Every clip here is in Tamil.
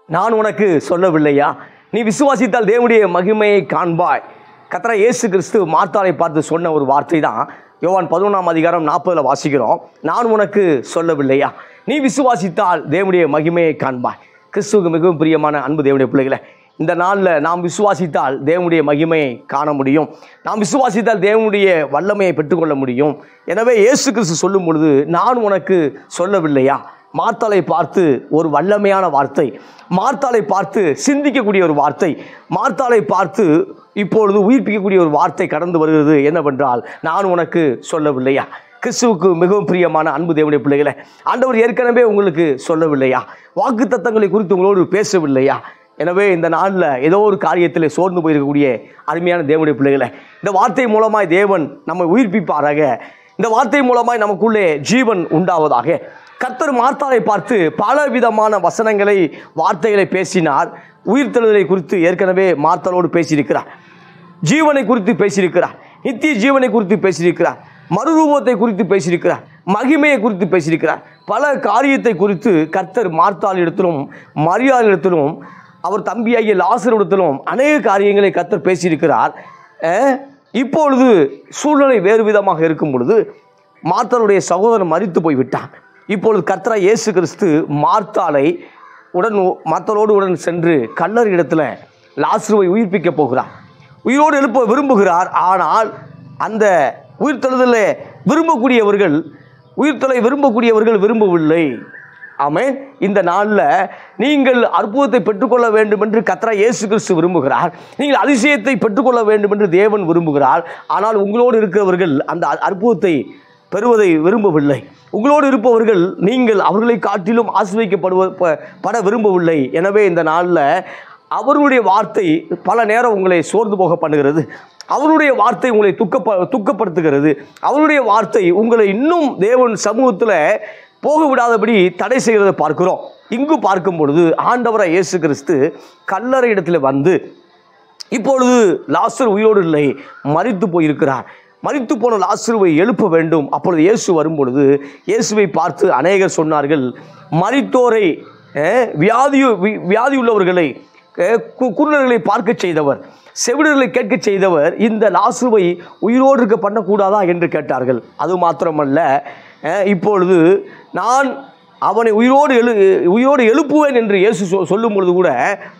நான் உனக்கு சொல்லவில்லையா நீ விசுவாசித்தால் தேவனுடைய மகிமையை காண்பாய் கத்தரா இயேசு கிறிஸ்து மார்த்தாளை பார்த்து சொன்ன ஒரு வார்த்தை தான் யோவான் பதினொன்றாம் அதிகாரம் நாற்பதில் வாசிக்கிறோம் நான் உனக்கு சொல்லவில்லையா நீ விசுவாசித்தால் தேவனுடைய மகிமையை காண்பாய் கிறிஸ்துவுக்கு மிகவும் பிரியமான அன்பு தேவனுடைய பிள்ளைகளை இந்த நாளில் நாம் விசுவாசித்தால் தேவனுடைய மகிமையை காண முடியும் நாம் விசுவாசித்தால் தேவனுடைய வல்லமையை பெற்றுக்கொள்ள முடியும் எனவே இயேசு கிறிஸ்து சொல்லும் பொழுது நான் உனக்கு சொல்லவில்லையா மார்த்தாளை பார்த்து ஒரு வல்லமையான வார்த்தை மார்த்தாளை பார்த்து சிந்திக்கக்கூடிய ஒரு வார்த்தை மார்த்தாளை பார்த்து இப்பொழுது உயிர்ப்பிக்கக்கூடிய ஒரு வார்த்தை கடந்து வருகிறது என்னவென்றால் நான் உனக்கு சொல்லவில்லையா கிறிஸ்துவுக்கு மிகவும் பிரியமான அன்பு தேவனுடைய பிள்ளைகளை ஆண்டவர் ஏற்கனவே உங்களுக்கு சொல்லவில்லையா வாக்கு தத்தங்களை குறித்து உங்களோடு பேசவில்லையா எனவே இந்த நாளில் ஏதோ ஒரு காரியத்தில் சோர்ந்து போயிருக்கக்கூடிய அருமையான தேவனுடைய பிள்ளைகளை இந்த வார்த்தை மூலமாய் தேவன் நம்மை உயிர்ப்பிப்பாராக இந்த வார்த்தை மூலமாய் நமக்குள்ளே ஜீவன் உண்டாவதாக கர்த்தர் மார்த்தாளை பார்த்து பல விதமான வசனங்களை வார்த்தைகளை பேசினார் உயிர்த்தெழுதலை குறித்து ஏற்கனவே மார்த்தாளோடு பேசியிருக்கிறார் ஜீவனை குறித்து பேசியிருக்கிறார் நித்திய ஜீவனை குறித்து பேசியிருக்கிறார் மறுரூபத்தை குறித்து பேசியிருக்கிறார் மகிமையை குறித்து பேசியிருக்கிறார் பல காரியத்தை குறித்து கர்த்தர் மார்த்தாளிடத்திலும் மரியாதையிடத்திலும் அவர் தம்பியாகிய லாசரிடத்திலும் அநேக காரியங்களை கர்த்தர் பேசியிருக்கிறார் அஹ், இப்பொழுது சூழ்நிலை வேறு விதமாக இருக்கும் பொழுது மார்த்தாளுடைய சகோதரன் மரித்து போய் விட்டான் இப்பொழுது கர்த்தரா இயேசு கிறிஸ்து மார்த்தாளை உடன் மார்த்தாளோடு உடன் சென்று கல்லறை இடத்துல லாசுருவை உயிர்ப்பிக்க போகிறார் உயிரோடு எழுப்ப விரும்புகிறார் ஆனால் அந்த உயிர்த்தெழுதலை விரும்பக்கூடியவர்கள் உயிர்த்தலை விரும்பக்கூடியவர்கள் விரும்பவில்லை ஆமென் இந்த நாளில் நீங்கள் அற்புதத்தை பெற்றுக்கொள்ள வேண்டும் என்று கத்ரா இயேசு கிறிஸ்து விரும்புகிறார் நீங்கள் அதிசயத்தை பெற்றுக்கொள்ள வேண்டும் என்று தேவன் விரும்புகிறார் ஆனால் உங்களோடு இருக்கிறவர்கள் அந்த அ- அற்புதத்தை பெறுவதை விரும்பவில்லை உங்களோடு இருப்பவர்கள் நீங்கள் அவர்களை காட்டிலும் ஆசிர்வதிக்கப்படுவ ப- பட விரும்பவில்லை எனவே இந்த நாளில் அவருடைய வார்த்தை பல நேரம் உங்களை சோர்ந்து போக பண்ணுகிறது அவருடைய வார்த்தை உங்களை துக்கப்ப துக்கப்படுத்துகிறது அவருடைய வார்த்தை உங்களை இன்னும் தேவன் சமூகத்தில் போக விடாதபடி தடை செய்கிறதை பார்க்கிறோம் இங்கு பார்க்கும் பொழுது ஆண்டவராக இயேசு கிறிஸ்து கல்லறை இடத்துல வந்து இப்பொழுது லாசர் உயிரோடு இல்லை மரித்து போயிருக்கிறார் மரித்து போன லாசருவை எழுப்ப வேண்டும் அப்பொழுது இயேசு வரும்பொழுது இயேசுவை பார்த்து அநேகர் சொன்னார்கள் மரித்தோரை அஹ், வியாதி வி- வியாதி உள்ளவர்களை அஹ், கு- குருடர்களை பார்க்க செய்தவர் செவிடர்களை கேட்க செய்தவர் இந்த லாசுவை உயிரோடு இருக்க பண்ணக்கூடாதா என்று கேட்டார்கள் அது மாத்திரமல்ல அஹ், இப்பொழுது நான் அவனை உயிரோடு எழு உயிரோடு எழுப்புவேன் என்று இயேசு சொ- சொல்லும் பொழுது கூட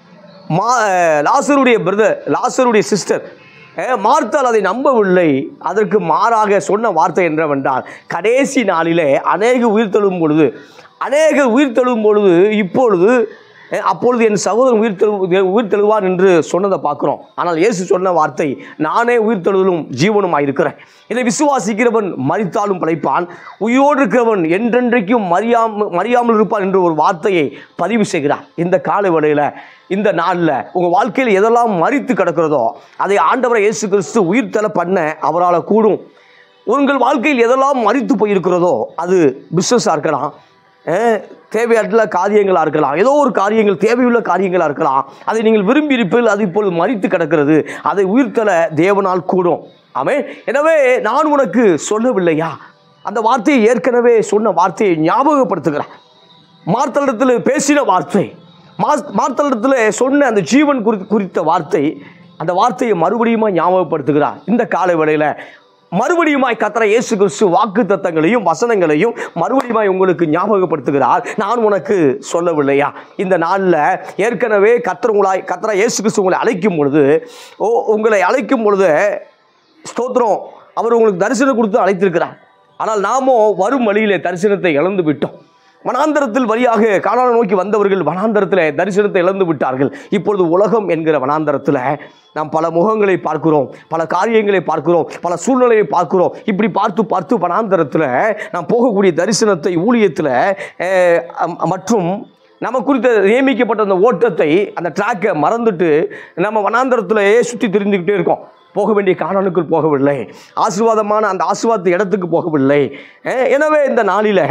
மா லாசருடைய பிரதர் லாசருடைய சிஸ்டர் மார்த்தால் அதை நம்பவில்லை அதற்கு மாறாக சொன்ன வார்த்தை என்னவென்றால் கடைசி நாளிலே அநேக உயிர் தழுவும் பொழுது அநேக உயிர் தழுவும் பொழுது இப்பொழுது அஹ், அப்பொழுது என் சகோதரன் உயிர் தெழு உயிர் தெழுவான் என்று சொன்னதை பார்க்குறோம் ஆனால் இயேசு சொன்ன வார்த்தை நானே உயிர் தெழுதலும் ஜீவனுமாய் இருக்கிறேன் இதை விசுவாசிக்கிறவன் மரித்தாலும் பிழைப்பான் உயிரோடு இருக்கிறவன் என்றென்றைக்கும் மறியாம மறியாமல் இருப்பான் என்று ஒரு வார்த்தையை பதிவு செய்கிறார் இந்த கால வேளையில் இந்த நாளில் உங்கள் வாழ்க்கையில் எதெல்லாம் மறித்து கிடக்கிறதோ அதை ஆண்டவரை இயேசு கிறிஸ்து உயிர் தலை பண்ண அவரால் கூடும் உங்கள் வாழ்க்கையில் எதெல்லாம் மறித்து போயிருக்கிறதோ அது பிஸ்னஸாக இருக்கலாம் அஹ், தேவையற்ற காரியங்களாக இருக்கலாம் ஏதோ ஒரு காரியங்கள் தேவையுள்ள காரியங்களாக இருக்கலாம் அதை நீங்கள் விரும்பி இருப்பீர்கள் அது இப்பொழுது மறித்து கிடக்கிறது அதை உயிர்த்தல தேவனால் கூடும் ஆமென் எனவே நான் உனக்கு சொல்லவில்லையா அந்த வார்த்தையை ஏற்கனவே சொன்ன வார்த்தையை ஞாபகப்படுத்துகிறேன் மார்த்தலிடத்தில் பேசின வார்த்தை மாஸ்- மார்த்தலிடத்தில் சொன்ன அந்த ஜீவன் குறி குறித்த வார்த்தை அந்த வார்த்தையை மறுபடியும் ஞாபகப்படுத்துகிறார் இந்த காலை வேளையில் மறுபடியுமாய் கத்தர இயேசு கிறிஸ்து வாக்கு தத்தங்களையும் வசனங்களையும் மறுபடியுமாய் உங்களுக்கு ஞாபகப்படுத்துகிறார் நான் உனக்கு சொல்லவில்லையா இந்த நாளில் ஏற்கனவே கத்தர் உங்களாய் கத்தர இயேசு கிறிஸ்து உங்களை அழைக்கும் பொழுது ஓ உங்களை அழைக்கும் பொழுது ஸ்தோத்திரம் அவர் உங்களுக்கு தரிசனம் கொடுத்து அழைத்திருக்கிறார் ஆனால் நாமோ வரும் வழியிலே தரிசனத்தை இழந்து விட்டோம் வனாந்தரத்தில் வழியாக காணான நோக்கி வந்தவர்கள் வனாந்தரத்தில் தரிசனத்தை இழந்து விட்டார்கள் இப்பொழுது உலகம் என்கிற வனாந்தரத்தில் நாம் பல முகங்களை பார்க்கிறோம் பல காரியங்களை பார்க்கிறோம் பல சூழ்நிலையை பார்க்கிறோம் இப்படி பார்த்து பார்த்து வனாந்தரத்தில் நாம் போகக்கூடிய தரிசனத்தை ஊழியத்தில் அஹ், அம்- மற்றும் நம்ம குறித்த நியமிக்கப்பட்ட அந்த ஓட்டத்தை அந்த ட்ராக்கை மறந்துட்டு நம்ம வனாந்தரத்திலேயே சுற்றி திரிந்துக்கிட்டே இருக்கோம் போக வேண்டிய காணனுக்குள் போகவில்லை ஆசீர்வாதமான அந்த ஆசீர்வாத இடத்துக்கு போகவில்லை அஹ் எனவே இந்த நாளில்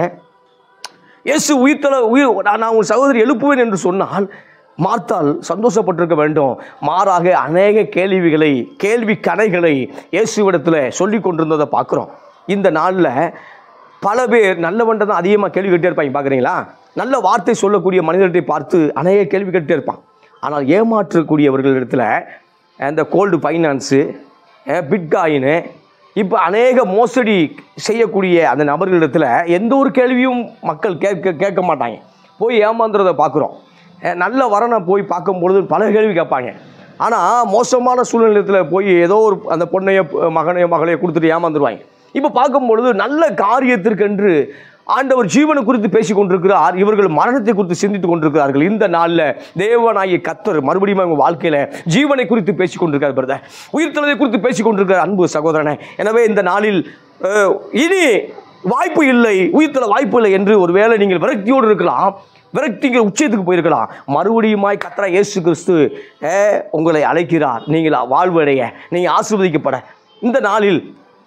இயேசு உயிர்த்தல உயிர் நான் நான் உன் சகோதரி எழுப்புவேன் என்று சொன்னால் மார்த்தால் சந்தோஷப்பட்டிருக்க வேண்டும் மாறாக அநேக கேள்விகளை கேள்வி கணைகளை இயேசுவிடத்தில் சொல்லி கொண்டிருந்ததை பார்க்குறோம் இந்த நாளில் பல பேர் நல்லவன்ட்ட தான் அதிகமாக கேள்வி கேட்டே இருப்பாங்க பார்க்குறீங்களா நல்ல வார்த்தை சொல்லக்கூடிய மனிதர்களை பார்த்து அநேக கேள்வி கேட்டுட்டே இருப்பான் ஆனால் ஏமாற்றக்கூடியவர்களிடத்துல இந்த கோல்டு ஃபைனான்ஸு பிட்காயினு இப்போ அநேக மோசடி செய்யக்கூடிய அந்த நபர்களிடத்துல எந்த ஒரு கேள்வியும் மக்கள் கேட்க கேட்க மாட்டாங்க போய் ஏமாந்துறதை பார்க்குறோம் நல்ல வரனை போய் பார்க்கும்பொழுது பல கேள்வி கேட்பாங்க ஆனால் மோசமான சூழ்நிலையத்தில் போய் ஏதோ ஒரு அந்த பொண்ணையோ மகனையோ மகளையோ கொடுத்துட்டு ஏமாந்துருவாங்க இப்போ பார்க்கும்பொழுது நல்ல காரியத்திற்கென்று ஆண்டவர் ஜீவனை குறித்து பேசிக் கொண்டிருக்கிறார் இவர்கள் மரணத்தை குறித்து சிந்தித்துக் கொண்டிருக்கிறார்கள் இந்த நாளில் தேவனாகிய கத்தர் மறுபடியும் அவங்க வாழ்க்கையில ஜீவனை குறித்து பேசிக் கொண்டிருக்கார் பிரதர் உயிர்த்தலை குறித்து பேசிக் கொண்டிருக்கிற அன்பு சகோதரனே எனவே இந்த நாளில் அஹ், இனி வாய்ப்பு இல்லை உயிர்த்தல வாய்ப்பு இல்லை என்று ஒருவேளை நீங்கள் விரக்தியோடு இருக்கலாம் விரக்திங்கிற உச்சத்துக்கு போயிருக்கலாம் மறுபடியுமாய் கத்தரா இயேசு கிறிஸ்து அஹ், உங்களை அழைக்கிறார் நீங்கள் வாழ்வடைய நீங்கள் ஆசீர்வதிக்கப்பட இந்த நாளில்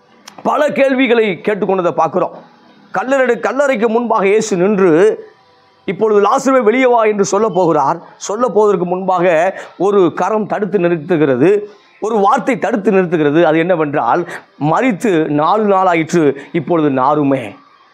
பல கேள்விகளை கேட்டுக்கொண்டதை பார்க்குறோம் கல்லறை கல்லறைக்கு முன்பாக இயேசு நின்று இப்பொழுது லாசுருவை வெளியே வா என்று சொல்ல போகிறார் சொல்ல போவதற்கு முன்பாக ஒரு கரம் தடுத்து நிறுத்துகிறது ஒரு வார்த்தை தடுத்து நிறுத்துகிறது அது என்னவென்றால் மறித்து நாலு நாள் ஆயிற்று இப்பொழுது நாருமே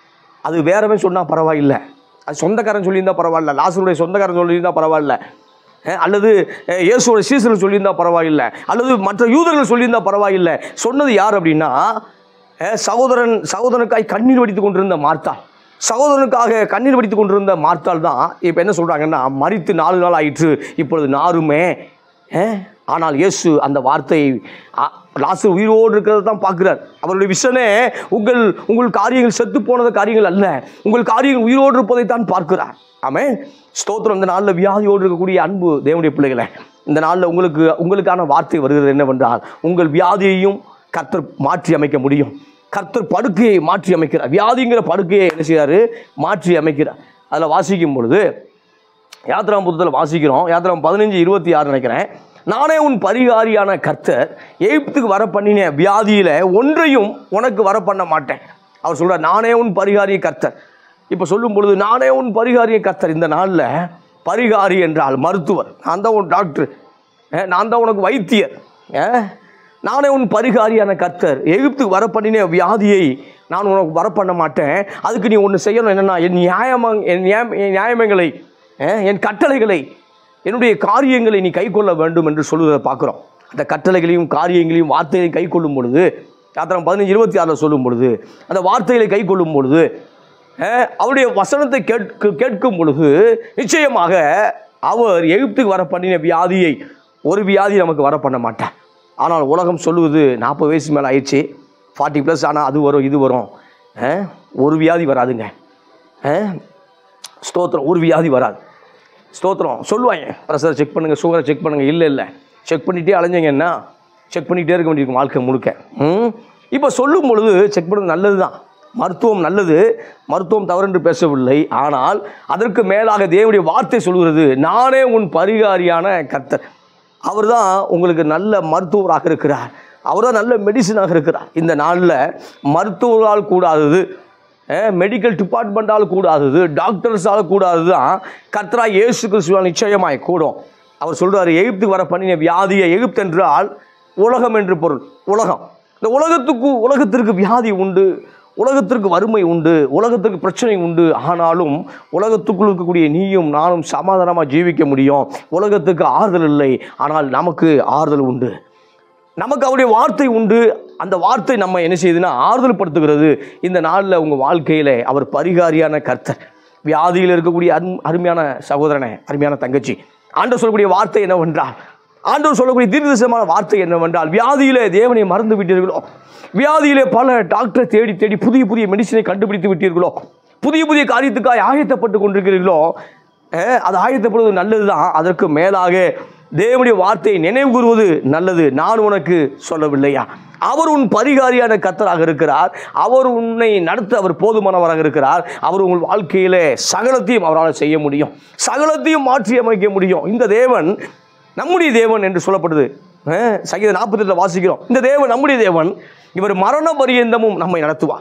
அது வேறவன் சொன்னால் பரவாயில்லை அது சொந்தக்காரன் சொல்லியிருந்தா பரவாயில்ல லாசருடைய சொந்தக்காரன் சொல்லியிருந்தா பரவாயில்ல அஹ் அல்லது அஹ், இயேசுவோட சீசர்கள் சொல்லியிருந்தா பரவாயில்லை அல்லது மற்ற யூதர்கள் சொல்லியிருந்தா பரவாயில்லை சொன்னது யார் அப்படின்னா அஹ், சகோதரன் சகோதரனுக்காய் கண்ணீர் வடித்து கொண்டிருந்த மார்த்தாள் சகோதரனுக்காக கண்ணீர் வடித்து கொண்டிருந்த மார்த்தாள் தான் இப்போ என்ன சொல்கிறாங்கன்னா மறித்து நாலு நாள் ஆயிற்று இப்பொழுது நாருமே அஹ், ஆனால் இயேசு அந்த வார்த்தையை அ- லாசர் உயிரோடு இருக்கிறத தான் பார்க்குறார் அவருடைய விஷனே உங்கள் உங்கள் காரியங்கள் செத்து போனது காரியங்கள் அல்ல உங்கள் காரியங்கள் உயிரோடு இருப்பதை தான் பார்க்கிறார் ஆமே ஸ்தோத்திரம் இந்த நாளில் வியாதியோடு இருக்கக்கூடிய அன்பு தேவனுடைய பிள்ளைகளை இந்த நாளில் உங்களுக்கு உங்களுக்கான வார்த்தை வருகிறது என்னவென்றால் உங்கள் வியாதியையும் கர்த்தர் மாற்றி அமைக்க முடியும் கர்த்தர் படுக்கையை மாற்றி அமைக்கிறார் வியாதிங்கிற படுக்கையை என்ன செய்றாரு மாற்றி அமைக்கிறார் அதில் வாசிக்கும் பொழுது யாத்திராம்புத்தத்தில் வாசிக்கிறோம் யாத்திராம் பதினஞ்சு இருபத்தி ஆறு நினைக்கிறேன் நானே உன் பரிகாரியான கர்த்தர் எகிப்துக்கு வர பண்ணின வியாதியில் ஒன்றையும் உனக்கு வர பண்ண மாட்டேன் அவர் சொல்றார் நானே உன் பரிகாரிய கர்த்தர் இப்போ சொல்லும் பொழுது நானே உன் பரிகாரிய கர்த்தர் இந்த நாளில் பரிகாரி என்றால் மருத்துவர் நான் தான் உன் டாக்டர் அஹ், நான் தான் உனக்கு வைத்தியர் அஹ், நானே உன் பரிகாரியான கர்த்தர் எகிப்துக்கு வர பண்ணின வியாதியை நான் உனக்கு வர பண்ண மாட்டேன் அதுக்கு நீ ஒன்று செய்யணும் என்னென்னா என் நியாயமா என் நியாயம் என் நியாயங்களை அஹ், என் கட்டளைகளை என்னுடைய காரியங்களை நீ கைக்கொள்ள வேண்டும் என்று சொல்லுவதை பார்க்குறோம் அந்த கட்டளைகளையும் காரியங்களையும் வார்த்தைகளையும் கை கொள்ளும் பொழுது யாத்திரம் பதினஞ்சு இருபத்தி ஆறில் சொல்லும் பொழுது அந்த வார்த்தைகளை கை கொள்ளும் பொழுது அஹ், அவருடைய வசனத்தை கேட்க கேட்கும் பொழுது நிச்சயமாக அவர் எகிப்துக்கு வர பண்ணின வியாதியை ஒரு வியாதி நமக்கு வர பண்ண மாட்டார் ஆனால் உலகம் சொல்லுவது நாற்பது வயசு மேலே ஆயிடுச்சு ஃபார்ட்டி ப்ளஸ் ஆனால் அது வரும் இது வரும் அஹ், ஒரு வியாதி வராதுங்க அஹ், ஸ்தோத்திரம் ஒரு வியாதி வராது ஸ்தோத்திரம் சொல்லுவாங்க ப்ரெஷரை செக் பண்ணுங்கள் சுகரை செக் பண்ணுங்கள் இல்லை இல்லை செக் பண்ணிகிட்டே அலைஞ்சிங்கன்னா செக் பண்ணிகிட்டே இருக்க வேண்டியிருக்கும் வாழ்க்கை முழுக்க ம் இப்போ சொல்லும் பொழுது செக் பண்ணது நல்லது தான் மருத்துவம் நல்லது மருத்துவம் தவறென்று பேசவில்லை ஆனால் அதற்கு மேலாக தேவனுடைய வார்த்தை சொல்கிறது நானே உன் பரிகாரியான கர்த்தர் அவர் தான் உங்களுக்கு நல்ல மருத்துவராக இருக்கிறார் அவர் தான் நல்ல மெடிசனாக இருக்கிறார் இந்த நாளில் மருத்துவரால் கூடாதது மெடிக்கல் டிபார்ட்மெண்ட்டால் கூடாதது டாக்டர்ஸால் கூடாதது தான் கர்த்தரா இயேசு கிறிஸ்துவால் நிச்சயமாய் கூடும் அவர் சொல்றாரு எகிப்துக்கு வர பண்ணின வியாதியை எகிப்து என்றால் உலகம் என்று பொருள் உலகம் இந்த உலகத்துக்கு உலகத்திற்கு வியாதி உண்டு உலகத்திற்கு வறுமை உண்டு உலகத்திற்கு பிரச்சனை உண்டு ஆனாலும் உலகத்துக்குள் இருக்கக்கூடிய நீயும் நானும் சமாதானமாக ஜீவிக்க முடியும் உலகத்துக்கு ஆறுதல் இல்லை ஆனால் நமக்கு ஆறுதல் உண்டு நமக்கு அவருடைய வார்த்தை உண்டு அந்த வார்த்தை நம்ம என்ன செய்யுதுன்னா ஆறுதல் படுத்துகிறது இந்த நாளில் உங்கள் வாழ்க்கையில் அவர் பரிகாரியான கர்த்தர் வியாதியில் இருக்கக்கூடிய அரும் அருமையான சகோதரனே அருமையான தங்கச்சி ஆண்டவர் சொல்லக்கூடிய வார்த்தை என்னவென்றால் ஆண்டவர் சொல்லக்கூடிய தீர்க்கதரிசனமான வார்த்தை என்னவென்றால் வியாதியிலே தேவனை மறந்து விட்டீர்களோ வியாதியிலே பல டாக்டரை தேடி தேடி புதிய புதிய மெடிசினை கண்டுபிடித்து விட்டீர்களோ புதிய புதிய காரியத்துக்காக ஆயத்தப்பட்டு கொண்டிருக்கிறீர்களோ அஹ், அது ஆயத்தப்படுவது நல்லதுதான் அதற்கு மேலாக தேவனுடைய வார்த்தையை நினைவு கூறுவது நல்லது நான் உனக்கு சொல்லவில்லையா அவர் உன் பரிகாரியான கத்தராக இருக்கிறார் அவர் உன்னை நடத்த அவர் போதுமானவராக இருக்கிறார் அவர் உங்கள் வாழ்க்கையிலே சகலத்தையும் அவரால் செய்ய முடியும் சகலத்தையும் மாற்றி அமைக்க முடியும் இந்த தேவன் நம்முடைய தேவன் என்று சொல்லப்படுது அஹ், சங்கீத நாற்பத்தெட்டில் வாசிக்கிறோம் இந்த தேவன் நம்முடைய தேவன் இவர் மரண பரியந்தமும் நம்மை நடத்துவார்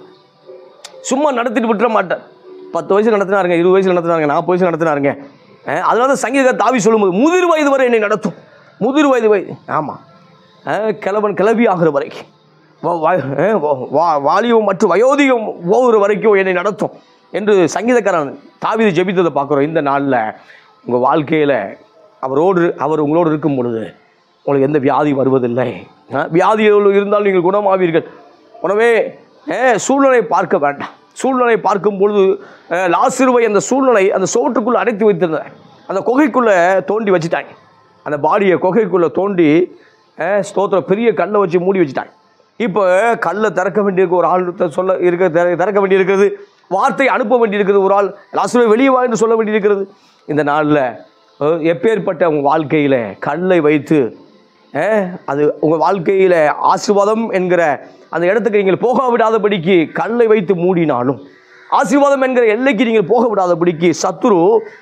சும்மா நடத்திட்டு விட்டுற மாட்டார் பத்து வயசு நடத்தினாருங்க இருபது வயசு நடத்தினாருங்க நாற்பது வயசு நடத்தினாருங்க அஹ் அதனால தான் சங்கீத தாவி சொல்லும்போது முதிர் வயது வரை என்னை நடத்தும் முதிர் வயது வயது ஆமாம் கிழவன் கிளவி ஆகிற வரைக்கும் வா- வா- அஹ் வா- வா- வாலிபம் மற்றும் வயோதிகம் போகிற வரைக்கும் என்னை நடத்தும் என்று சங்கீதக்காரன் தாவீது ஜெபித்ததை பார்க்குறோம் இந்த நாளில் உங்கள் வாழ்க்கையில் அவரோடு அவர் உங்களோடு இருக்கும் பொழுது உங்களுக்கு எந்த வியாதி வருவதில்லை ஆ, வியாதிகள் இருந்தால் நீங்கள் குணமாவீர்கள் உணவே சூழ்நிலை பார்க்க வேண்டாம் சூழ்நிலை பார்க்கும் பொழுது அஹ், லாசருவை அந்த சூழ்நிலை அந்த சோற்றுக்குள்ளே அடைத்து வைத்திருந்தார் அந்த குகைக்குள்ளே தோண்டி வச்சுட்டாங்க அந்த பாடியை குகைக்குள்ளே தோண்டி அஹ், ஸ்தோத்திரம் பெரிய கல்லை வச்சு மூடி வச்சுட்டாங்க இப்போ கல்லை திறக்க வேண்டியிருக்க ஒரு ஆள் த- சொல்ல இருக்க திற- திறக்க வேண்டியிருக்கிறது வார்த்தை அனுப்ப வேண்டியிருக்கிறது ஒரு ஆள் லாசருவை வெளியே வா என்று சொல்ல வேண்டியிருக்கிறது இந்த நாளில் அஹ், எப்பேற்பட்ட உங்கள் வாழ்க்கையில் கல்லை வைத்து அஹ், அது உங்கள் வாழ்க்கையில் ஆசீர்வாதம் என்கிற அந்த இடத்துக்கு நீங்கள் போக விடாதபடிக்கு கல்லை வைத்து மூடினாலும் ஆசீர்வாதம் என்கிற எல்லைக்கு நீங்கள் போக விடாதபடிக்கு சத்துரு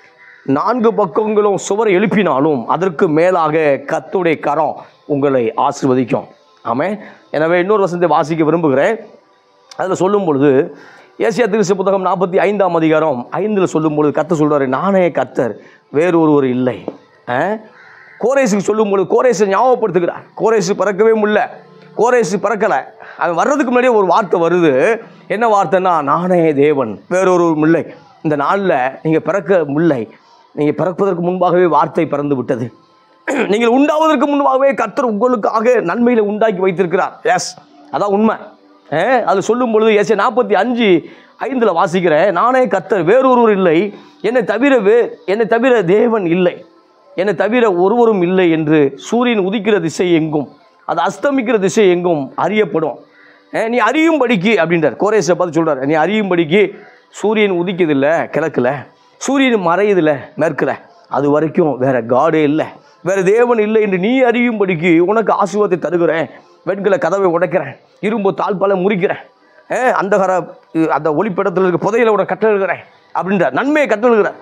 நான்கு பக்கங்களும் சுவரை எழுப்பினாலும் அதற்கு மேலாக கத்துடைய கரம் உங்களை ஆசீர்வதிக்கும் ஆமே எனவே இன்னொரு வசனத்தை வாசிக்க விரும்புகிறேன் அதில் சொல்லும் பொழுது ஏசியா திருச்சி புத்தகம் நாற்பத்தி ஐந்தாம் அதிகாரம் ஐந்தில் சொல்லும் பொழுது கத்த சொல்றாரு நானே கத்தர் வேறு ஒருவர் இல்லை ஆ? கோரேசுக்கு சொல்லும் பொழுது கோரேசை ஞாபகப்படுத்துகிறார் கோரேசு பிறக்கவே முடியல கோரேசு பிறக்கலை அவன் வர்றதுக்கு முன்னாடியே ஒரு வார்த்தை வருது என்ன வார்த்தைன்னா நானே தேவன் வேறொருவரும் இல்லை இந்த நாளில் நீங்கள் பிறக்க முல்லை நீங்கள் பிறப்பதற்கு முன்பாகவே வார்த்தை பிறந்து விட்டது நீங்கள் உண்டாவதற்கு முன்பாகவே கர்த்தர் உங்களுக்காக நன்மையில உண்டாக்கி வைத்திருக்கிறார் எஸ் அதான் உண்மை அஹ், அது சொல்லும் பொழுது எஸ் நாற்பத்தி அஞ்சு ஐந்தில் வாசிக்கிறேன் நானே கர்த்தர் வேறொருவர் இல்லை என்னை தவிர வே என்னை தவிர தேவன் இல்லை என்னை தவிர ஒருவரும் இல்லை என்று சூரியன் உதிக்கிற திசை எங்கும் அது அஸ்தமிக்கிற திசை எங்கும் அறியப்படும் அஹ், நீ அறியும்படிக்கு அப்படின்றார் கோரேசை பார்த்து சொல்றார் நீ அறியும்படிக்கு சூரியன் உதிக்குதில்ல கிழக்குல சூரியன் மறையுதில்ல மேற்குல அது வரைக்கும் வேற காடே இல்லை வேற தேவன் இல்லை என்று நீ அறியும்படிக்கு உனக்கு ஆசீர்வாதத்தை தருகிறேன் வெண்கல கதவை உடைக்கிறேன் இரும்பு தாழ்பால முறிக்கிறேன் அஹ், அந்தகர அந்த ஒளிப்படத்தில் இருக்க புதையில உன கட்டழுகிறேன் அப்படின்றார் நன்மையை கட்டழுகிறார்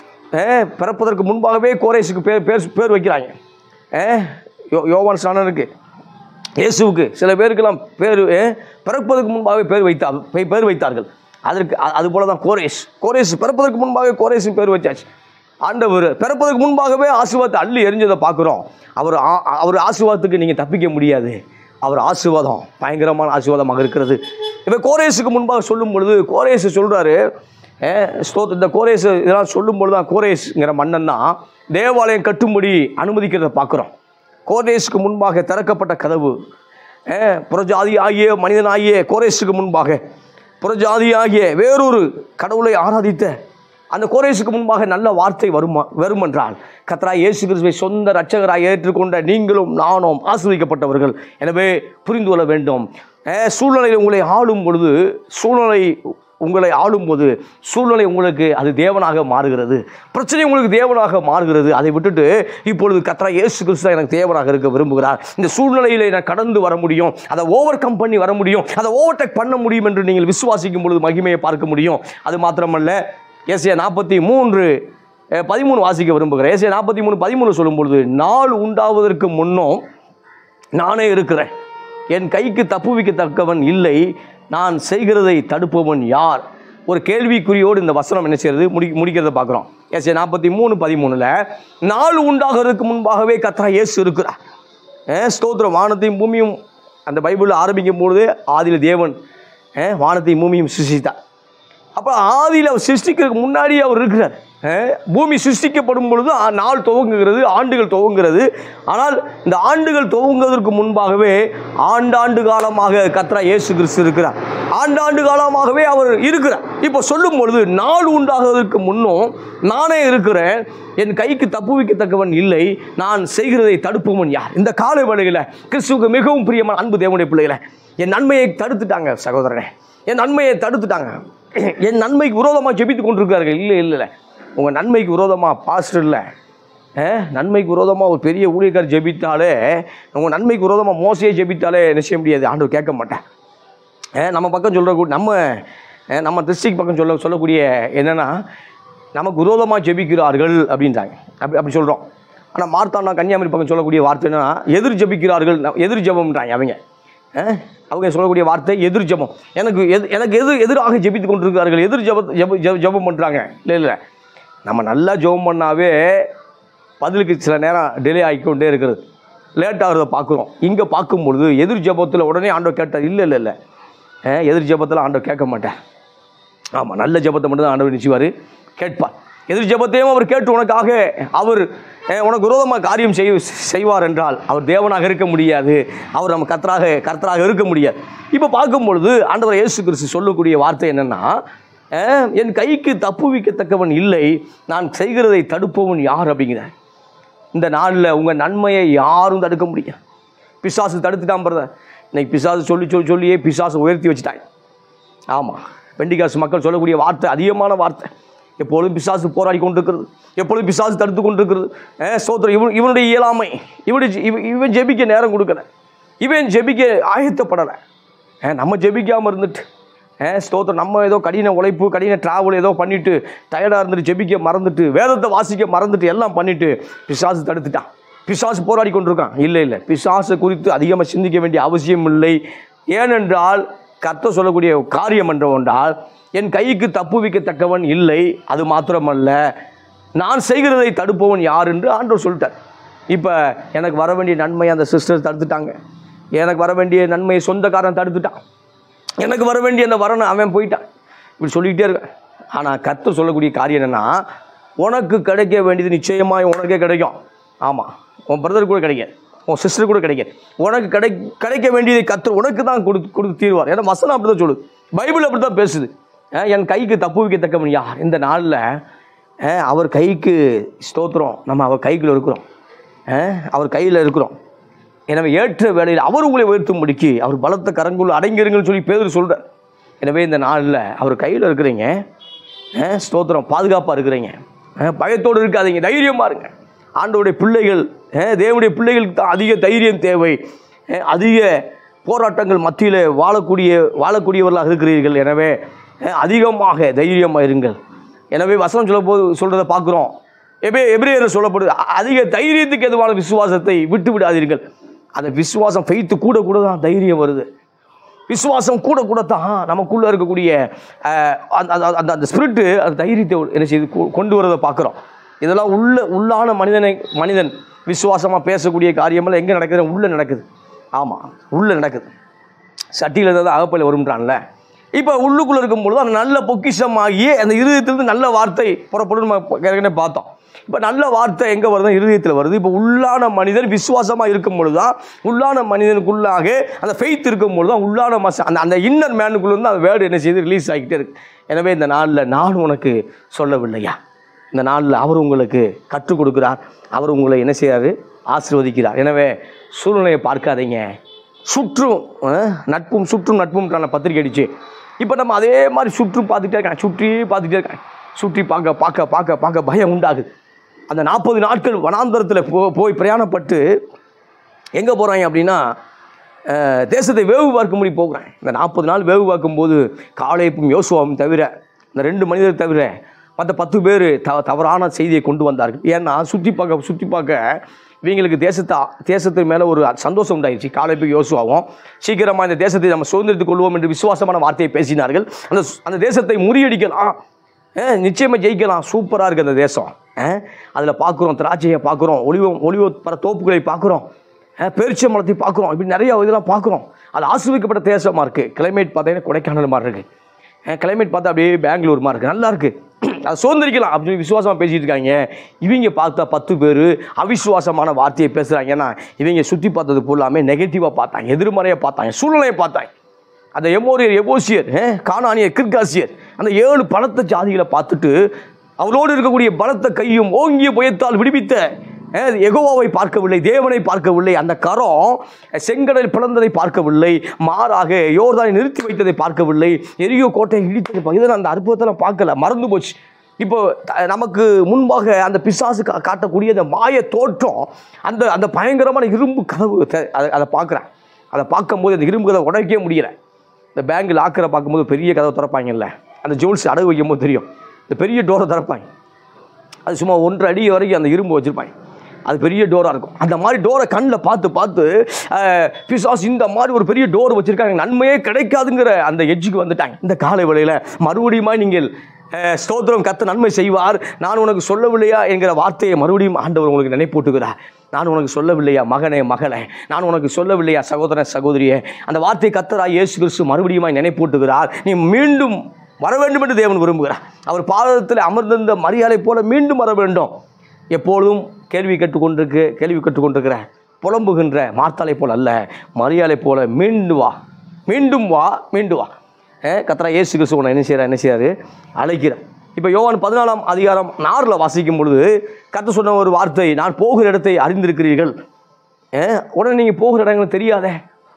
ஏ பிறப்பதற்கு முன்பாகவே கோரேஸுக்கு பேர் பேர் பேர் வைக்கிறாங்க ஏ யோ யோவான் ஸ்நானனுக்கு இயேசுவுக்கு சில பேருக்கெல்லாம் பேர் ஏ, பிறப்பதற்கு முன்பாகவே பேர் வைத்தா பே- பேர் வைத்தார்கள் அதற்கு அ- அது போல தான் கோரேஸ் கோரேஸ் பிறப்பதற்கு முன்பாகவே கோரேஸும் பேர் வச்சாச்சு ஆண்டவர் பிறப்பதற்கு முன்பாகவே ஆசீர்வாதத்தை அள்ளி எரிஞ்சதை பார்க்குறோம் அவர் ஆ- அவர் ஆசீர்வாதத்துக்கு நீங்கள் தப்பிக்க முடியாது அவர் ஆசீர்வாதம் பயங்கரமான ஆசீர்வாதமாக இருக்கிறது இப்போ கோரேஸுக்கு முன்பாக சொல்லும் பொழுது கோரேஸ் சொல்கிறாரு ஸ்தோத் இந்த கோரேஸ் இதெல்லாம் சொல்லும் பொழுது தான் கோரேஸ்ங்கிற மன்னன் தான் தேவாலயம் கட்டும்படி அனுமதிக்கிறத பார்க்குறோம் கோரேஸுக்கு முன்பாக திறக்கப்பட்ட கதவு அஹ், புறஜாதி ஆகிய மனிதனாகிய கோரேஸுக்கு முன்பாக புறஜாதி ஆகிய வேறொரு கடவுளை ஆராதித்த அந்த கோரேஸுக்கு முன்பாக நல்ல வார்த்தை வருமா வருமென்றால் கத்ரா இயேசு கிறிஸ்துவை சொந்த இரட்சகராய் ஏற்றுக்கொண்ட நீங்களும் நானும் ஆஸ்வதிக்கப்பட்டவர்கள் எனவே புரிந்து கொள்ள வேண்டும் அஹ், சூழ்நிலை உங்களை ஆளும் பொழுது சூழ்நிலை உங்களை ஆளும்போது சூழ்நிலை உங்களுக்கு அது தேவனாக மாறுகிறது பிரச்சனை உங்களுக்கு தேவனாக மாறுகிறது அதை விட்டுட்டு இப்பொழுது கத்ரா இயேசு கிறிஸ்து தான் எனக்கு தேவனாக இருக்க விரும்புகிறார் இந்த சூழ்நிலையில நான் கடந்து வர முடியும் அதை ஓவர் கம் பண்ணி வர முடியும் அதை ஓவர்டேக் பண்ண முடியும் என்று நீங்கள் விசுவாசிக்கும் பொழுது மகிமையை பார்க்க முடியும் அது மாத்திரமல்ல ஏசியா நாற்பத்தி மூன்று அஹ், பதிமூணு வாசிக்க விரும்புகிறேன் ஏசியா நாற்பத்தி மூணு பதிமூணு சொல்லும் பொழுது நாள் உண்டாவதற்கு முன்னும் நானே இருக்கிறேன் என் கைக்கு தப்புவிக்கத்தக்கவன் இல்லை நான் செய்கிறதை தடுப்பவன் யார் ஒரு கேள்விக்குறியோடு இந்த வசனம் என்ன செய்யறது முடி முடிக்கிறத பார்க்குறோம் எஸ் நாற்பத்தி மூணு பதிமூணில் நாள் உண்டாகிறதுக்கு முன்பாகவே கத்தா இயேசு இருக்கிறார் ஏ, ஸ்தோத்திரம் வானத்தையும் பூமியும் அந்த பைபிளில் ஆரம்பிக்கும் பொழுது ஆதியில் தேவன் ஏ, வானத்தையும் பூமியும் சிருஷ்டித்தார் அப்போ ஆதியில் அவர் சிருஷ்டிக்கிறதுக்கு முன்னாடி அவர் இருக்கிறார் அஹ், பூமி சிருஷ்டிக்கப்படும் பொழுது ஆ- நாள் துவங்குகிறது ஆண்டுகள் துவங்குகிறது ஆனால் இந்த ஆண்டுகள் துவங்குவதற்கு முன்பாகவே ஆண்டாண்டு காலமாக கத்ரா இயேசு கிறிஸ்து இருக்கிறார் ஆண்டாண்டு காலமாகவே அவர் இருக்கிறார் இப்போ சொல்லும் பொழுது நாள் உண்டாகுவதற்கு முன்னும் நானே இருக்கிறேன் என் கைக்கு தப்புவிக்கத்தக்கவன் இல்லை நான் செய்கிறதை தடுப்பவன் யார் இந்த கால வேளையில் கிறிஸ்துவுக்கு மிகவும் பிரியமான அன்பு தேவனுடைய பிள்ளைகளை என் நன்மையை தடுத்துட்டாங்க சகோதரனே என் நன்மையை தடுத்துட்டாங்க என் நன்மைக்கு விரோதமாக ஜெபித்து கொண்டிருக்கிறார்கள் இல்லை இல்லை இல்லை உங்கள் நன்மைக்கு விரோதமாக பாஸ்டர் இல்லை நன்மைக்கு விரோதமாக ஒரு பெரிய ஊழியக்கார் ஜெபித்தாலே உங்கள் நன்மைக்கு விரோதமாக மோசையே ஜெபித்தாலே நிச்சய முடியாது ஆண்டவர் கேட்க மாட்டேன் அஹ் நம்ம பக்கம் சொல்கிற நம்ம அஹ் நம்ம டிஸ்ட்ரிக்ட் பக்கம் சொல்ல சொல்லக்கூடிய என்னென்னா நமக்கு விரோதமாக ஜெபிக்கிறார்கள் அப்படின்றாங்க அப்படி அப்படி சொல்கிறோம் ஆனால் மார்த்தாண்டா கன்னியாகுமரி பக்கம் சொல்லக்கூடிய வார்த்தை என்னன்னா எதிர் ஜெபிக்கிறார்கள் ந- எதிர் ஜெபம்ன்றாங்க அவங்க அஹ் அவங்க சொல்லக்கூடிய வார்த்தை எதிர் ஜெபம் எனக்கு எது எனக்கு எது எதிராக ஜெபித்து கொண்டிருக்கிறார்கள் எதிர் ஜெப ஜெப ஜெப ஜெபம் பண்ணுறாங்க இல்லை இல்லை நம்ம நல்லா ஜெபம் பண்ணாவே பதிலுக்கு சில நேரம் டிலே ஆகிக்கொண்டே இருக்கிறது லேட் ஆகிறத பார்க்குறோம் இங்கே பார்க்கும் பொழுது எதிர் ஜெபத்தில் உடனே ஆண்டவர் கேட்டார் இல்லை இல்லை இல்லை அஹ் எதிர் ஜெபத்தில் ஆண்டவர் கேட்க மாட்டேன் ஆமாம் நல்ல ஜெபத்தை மட்டும் தான் ஆண்டவர் நிச்சயவார் கேட்பார் எதிர் ஜெபத்தையும் அவர் கேட்டு உனக்காக அவர் அஹ், உனக்கு விரோதமாக காரியம் செய் செய்வார் என்றால் அவர் தேவனாக இருக்க முடியாது அவர் நம்ம கர்த்தராக கர்த்தராக இருக்க முடியாது இப்போ பார்க்கும் பொழுது ஆண்டவர் இயேசு கிறிஸ்து சொல்லக்கூடிய வார்த்தை என்னென்னா அஹ், என் கைக்கு தப்புவிக்கத்தக்கவன் இல்லை நான் செய்கிறதை தடுப்பவன் யார் அப்படிங்கிறார் இந்த நாளில் உங்கள் நன்மையை யாரும் தடுக்க முடியாது பிசாசு தடுத்துட்டான் பிரதர் இன்னைக்கு பிசாசு சொல்லி சொல்லி சொல்லியே பிசாசு உயர்த்தி வச்சுட்டாங்க ஆமாம் பெண்டிகாசு மக்கள் சொல்லக்கூடிய வார்த்தை அதிகமான வார்த்தை எப்பொழுதும் பிசாசு போராடி கொண்டிருக்கிறது எப்பொழுதும் பிசாசு தடுத்து கொண்டிருக்கிறது ஏ சோதரம் இவன் இவனுடைய இயலாமை இவனுடைய ஜெ- இவன் இவன் ஜெபிக்க நேரம் கொடுக்கல இவன் ஜெபிக்க ஆயத்தப்படலை ஏ நம்ம ஜெபிக்காமல் இருந்துட்டு ஏ ஸ்தோத்திரம் நம்ம ஏதோ கடின உழைப்பு கடின டிராவல் ஏதோ பண்ணிட்டு டயர்டாக இருந்துட்டு ஜெபிக்க மறந்துட்டு வேதத்தை வாசிக்க மறந்துட்டு எல்லாம் பண்ணிட்டு பிசாசு தடுத்துட்டான் பிசாசு போராடி கொண்டிருக்கான் இல்லை இல்லை பிசாசு குறித்து அதிகமாக சிந்திக்க வேண்டிய அவசியம் இல்லை ஏனென்றால் கர்த்தர் சொல்லக்கூடிய காரியம் என்றால் என் கைக்கு தப்புவிக்கத்தக்கவன் இல்லை அது மாத்திரமல்ல நான் செய்கிறதை தடுப்பவன் யார் என்று ஆண்டவர் சொல்லிட்டார் இப்போ எனக்கு வர வேண்டிய நன்மை அந்த சிஸ்டர் தடுத்துட்டாங்க எனக்கு வர வேண்டிய நன்மையை சொந்தக்காரன் தடுத்துட்டான் எனக்கு வர வேண்டிய அந்த வரனை அவன் போயிட்டான் இப்படி சொல்லிக்கிட்டே இருக்கேன் ஆனால் கர்த்தர் சொல்லக்கூடிய காரியம் என்னென்னா உனக்கு கிடைக்க வேண்டியது நிச்சயமாக உனக்கே கிடைக்கும் ஆமாம் உன் பிரதர் கூட கிடைக்காது உன் சிஸ்டர் கூட கிடைக்காது உனக்கு கிடை கிடைக்க வேண்டியதை கர்த்தர் உனக்கு தான் கொடு கொடுத்து தீர்வார் ஏன்னா வசனம் அப்படி தான் சொல்லுது பைபிள் அப்படி தான் பேசுது அஹ் என் கைக்கு தப்பு வைக்கத்தக்கவன் யார் இந்த நாளில் அஹ் அவர் கைக்கு ஸ்தோத்திரம் நம்ம அவர் கைக்குள்ள இருக்கிறோம் அஹ் அவர் கையில் இருக்கிறோம் எனவே ஏற்ற வேளையில் அவர் உங்களை உயர்த்தும்படிக்கு அவர் பலத்த கரங்குள் அடங்கிருங்கன்னு சொல்லி பேதர் சொல்கிறார் எனவே இந்த நாளில் அவர் கையில் இருக்கிறீங்க அஹ் ஸ்தோத்திரம் பாதுகாப்பாக இருக்கிறீங்க அஹ் பயத்தோடு இருக்காதீங்க தைரியமாக இருங்க ஆண்டவருடைய பிள்ளைகள் அஹ் தேவனுடைய பிள்ளைகளுக்கு தான் அதிக தைரியம் தேவை அஹ் அதிக போராட்டங்கள் மத்தியில் வாழக்கூடிய வாழக்கூடியவர்களாக இருக்கிறீர்கள் எனவே அஹ் அதிகமாக தைரியமாக இருங்கள் எனவே வசனம் சொல்ல போது சொல்கிறத பார்க்குறோம் எபே எபிரேயர் சொல்லப்படுது அ- அதிக தைரியத்துக்கு எதுவான விசுவாசத்தை விட்டு விடாதீர்கள் அந்த விசுவாசம் ஃபெய்த்து கூட கூட தான் தைரியம் வருது விசுவாசம் கூட கூட தான் நமக்குள்ளே இருக்கக்கூடிய அஹ், அந்த அந்த- அந்த அந்த ஸ்பிரிட்டு அந்த தைரியத்தை என்ன செய்து கொ- கொண்டு வரதை பார்க்குறோம் இதெல்லாம் உள்ள உள்ளான மனிதனை மனிதன் விசுவாசமாக பேசக்கூடிய காரியமெல்லாம் எங்கே நடக்குது உள்ளே நடக்குது ஆமாம் உள்ளே நடக்குது சட்டியில் இருந்தால் அகப்பையில் வரும்ன்றான்ல இப்போ உள்ளுக்குள்ளே இருக்கும்பொழுது அந்த நல்ல பொக்கிஷமாகிய அந்த இருதயத்திலிருந்து நல்ல வார்த்தை புறப்படும் நம்ம ஏற்கனவே பார்த்தோம் இப்போ நல்ல வார்த்தை எங்கே வருதுன்னா இருதயத்தில் வருது இப்போ உள்ளான மனிதன் விசுவாசமாக இருக்கும் பொழுது தான் உள்ளான மனிதனுக்குள்ளாக அந்த ஃபெய்த் இருக்கும் பொழுது தான் உள்ளான மச அந்த அந்த இன்னர் மேனுக்குள்ள இருந்து அந்த வேர்டு என்ன செய்து ரிலீஸ் ஆகிட்டே இருக்கு எனவே இந்த நாளில் நான் உனக்கு சொல்லவில்லையா இந்த நாளில் அவர் உங்களுக்கு கற்றுக் கொடுக்கிறார் அவர் உங்களை என்ன செய்கிறாரு ஆசீர்வதிக்கிறார் எனவே சூழ்நிலையை பார்க்காதீங்க சுற்றும் அஹ், நட்பும் சுற்றும் நட்பும் பத்திரிக்கை அடிச்சு இப்போ நம்ம அதே மாதிரி சுற்றும் பார்த்துட்டே இருக்காங்க சுற்றி பார்த்துட்டே இருக்காங்க சுற்றி பார்க்க பார்க்க பார்க்க பார்க்க பயம் உண்டாகுது அந்த நாற்பது நாட்கள் வனாந்தரத்தில் போ போய் பிரயாணப்பட்டு எங்கே போகிறாங்க அப்படின்னா அஹ், தேசத்தை வேவு பார்க்கும்படி போகிறேன் இந்த நாற்பது நாள் வேவு பார்க்கும்போது காளைப்பும் யோசுவாவும் தவிர இந்த ரெண்டு மனிதர் தவிர மற்ற பத்து பேர் த தவறான செய்தியை கொண்டு வந்தார்கள் ஏன்னா சுற்றி பார்க்க சுற்றி பார்க்க இவங்களுக்கு தேசத்தை தேசத்து மேலே ஒரு சந்தோஷம் உண்டாயிருச்சு காலைப்புக்கு யோசுவாவும் சீக்கிரமாக இந்த தேசத்தை நம்ம சுதந்திரத்துக் கொள்வோம் என்று விசுவாசமான வார்த்தையை பேசினார்கள் அந்த அந்த தேசத்தை முறியடிக்கலாம் ஏ நிச்சயமாக ஜெயிக்கலாம் சூப்பராக இருக்குது அந்த தேசம் அதில் பார்க்குறோம் திராட்சையை பார்க்குறோம் ஒளிவ ஒளிவ பர தோப்புகளை பார்க்குறோம் பெருச்ச மரத்தை பார்க்குறோம் இப்படி நிறைய இதெல்லாம் பார்க்குறோம் அது ஆசிர்வதிக்கப்பட்ட தேசமாக இருக்குது கிளைமேட் பார்த்தீங்கன்னா கொடைக்கானல் மாதிரி இருக்குது கிளைமேட் பார்த்தா அப்படியே பெங்களூர் மாதிரி இருக்குது நல்லா இருக்குது அதை சுதந்திரிக்கலாம் அப்படின்னு விசுவாசமாக பேசிட்டு இருக்காங்க இவங்க பார்த்தா பத்து பேர் அவிசுவாசமான வார்த்தையை பேசுகிறாங்க ஏன்னா இவங்க சுற்றி பார்த்தது ஃபுல்லாமே நெகட்டிவாக பார்த்தாங்க எதிர்மறையாக பார்த்தாங்க சூழ்நிலையை பார்த்தாங்க அந்த எமோரியர் எபோசியர் அஹ், கானானியர் கிர்காசியர் அந்த ஏழு பலத்த ஜாதிகளை பார்த்துட்டு அவரோடு இருக்கக்கூடிய பலத்த கையும் ஓங்கிய புயத்தால் விடுவித்த அஹ், யெகோவாவை பார்க்கவில்லை தேவனை பார்க்கவில்லை அந்த கரம் செங்கடல் பிளந்ததை பார்க்கவில்லை மாறாக யோர்தானை நிறுத்தி வைத்ததை பார்க்கவில்லை எரியோ கோட்டையை இடித்ததை பா- இதை அந்த அற்புதத்தெல்லாம் பார்க்கல மறந்து போச்சு இப்போ த- நமக்கு முன்பாக அந்த பிசாசு கா- காட்டக்கூடிய அந்த மாய தோற்றம் அந்த அந்த பயங்கரமான இரும்பு கதவு த- அதை அதை பார்க்குறேன் அதை பார்க்கும்போது அந்த இரும்பு கதவை உடைக்கவே முடியல இந்த பேங்க் லாக்கரை பார்க்கும்போது பெரிய கதவை திறப்பாங்கல்ல அந்த ஜுவல்ஸ் அடகு வைக்கும்போது தெரியும் இந்த பெரிய டோரை திறப்பாங்க அது சும்மா ஒன்றரை அடி வரைக்கும் அந்த இரும்பு வச்சுருப்பாங்க அது பெரிய டோராக இருக்கும் அந்த மாதிரி டோரை கண்ணில் பார்த்து பார்த்து அஹ், பிசாஸ் இந்த மாதிரி ஒரு பெரிய டோர் வச்சுருக்காங்க நன்மையே கிடைக்காதுங்கிற அந்த எட்ஜுக்கு வந்துட்டாங்க இந்த காலை வேளையில் மறுபடியுமா நீங்கள் அஹ், ஸ்தோத்திரம் கத்த நன்மை செய்வார் நான் உனக்கு சொல்லவில்லையா என்கிற வார்த்தையை மறுபடியும் ஆண்டவர் உங்களுக்கு நினைப்பூட்டுகிறார் நான் உனக்கு சொல்லவில்லையா மகனே மகளே நான் உனக்கு சொல்லவில்லையா சகோதரன் சகோதரியே அந்த வார்த்தை கத்தரா இயேசு கிறிஸ்து மறுபடியும் நினைப்பூட்டுகிறார் நீ மீண்டும் வர வேண்டும் என்று தேவன் விரும்புகிறார் அவர் பாதத்தில் அமர்ந்திருந்த மரியாதை போல மீண்டும் வர வேண்டும் எப்பொழுதும் கேள்வி கேட்டுக்கொண்டிருக்கு கேள்வி கேட்டுக்கொண்டிருக்கிற புலம்புகின்ற மார்த்தாலை போல அல்ல மரியாதை போல மீண்டு வா மீண்டும் வா மீண்டும் வா கத்தரா இயேசு கிறிஸ்து உன்னை என்ன செய்கிறார் என்ன செய்கிறாரு அழைக்கிறார் இப்போ யோவான் பதினாலாம் அதிகாரம் நாரில் வாசிக்கும் பொழுது கத்த சொன்ன ஒரு வார்த்தை நான் போகிற இடத்தை அறிந்திருக்கிறீர்கள் ஏ, உடனே நீங்கள் போகிற இடங்கள் தெரியாதே